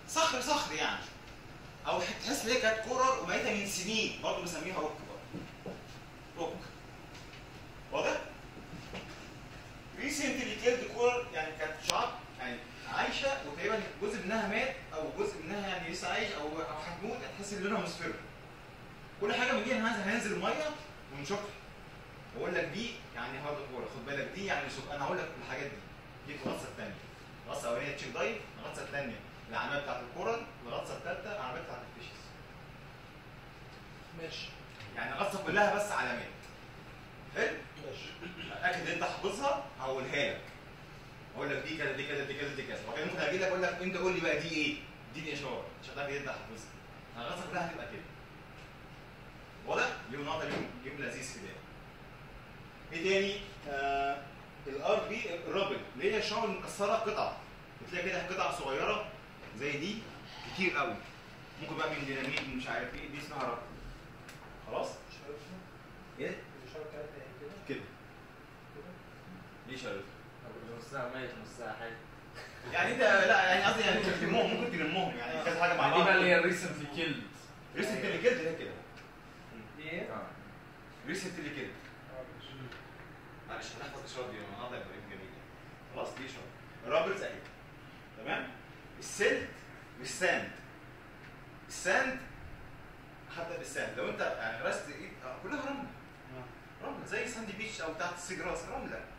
صخر صخر يعني او تحس ان هي كانت كورر وميتة من سنين برضه بنسميها روك برضه روك واضح؟ ريسنتلي كيلد كورر يعني كانت شعب يعني عايشه وتقريبا جزء منها مات او جزء منها يعني لسه عايش او او هتموت هتحس ان لونها مصفر كل حاجه من دي هننزل هننزل الميه ونشوفها بقول لك دي يعني هارد كوره خد بالك دي يعني سوق انا هقول لك الحاجات دي دي الغطسه الثانيه الغطسه الاولانيه تشيك دايف الغطسه الثانيه العلامات بتاعت الكورال الغطسه الثالثه العلامات بتاعت الفيشز ماشي يعني الغطسه كلها بس علامات حلو ماشي اتاكد ان انت حافظها هقولها لك اقول لك دي كذا دي كذا دي كذا دي كذا وبعدين ممكن اجي لك اقول لك انت قول لي بقى دي ايه اديني اشاره مش هتعرف انت حافظها الغطسه كلها هتبقى كده واضح؟ دي نقطه اليوم جيم لذيذ كده ايه تاني؟ آه الار بي الرابل اللي هي الشعر المكسره قطع بتلاقي كده قطع صغيره زي دي كتير قوي ممكن بقى من ديناميت من مش عارف ايه دي اسمها رابل خلاص؟ شايفها ايه؟ الاشاره بتاعتها ايه كده كده كده ليه شرط؟ نصها ميت نصها حي يعني انت لا يعني قصدي يعني تلمهم ممكن تلمهم يعني كذا حاجه مع دي بعض بقى اللي هي ريسنتلي كيلد ريسنت اللي كده ده كده ايه؟ ريسنت اللي كده اه ماشي معلش هنحفظ الاشارات دي النهارده يبقى يوم جميل خلاص دي اشاره الرابلز اهي تمام السلت والساند الساند حتى بالساند لو انت يعني غرست ايد آه، كلها رمله رمله زي ساندي بيتش او بتاعت السجراس رمله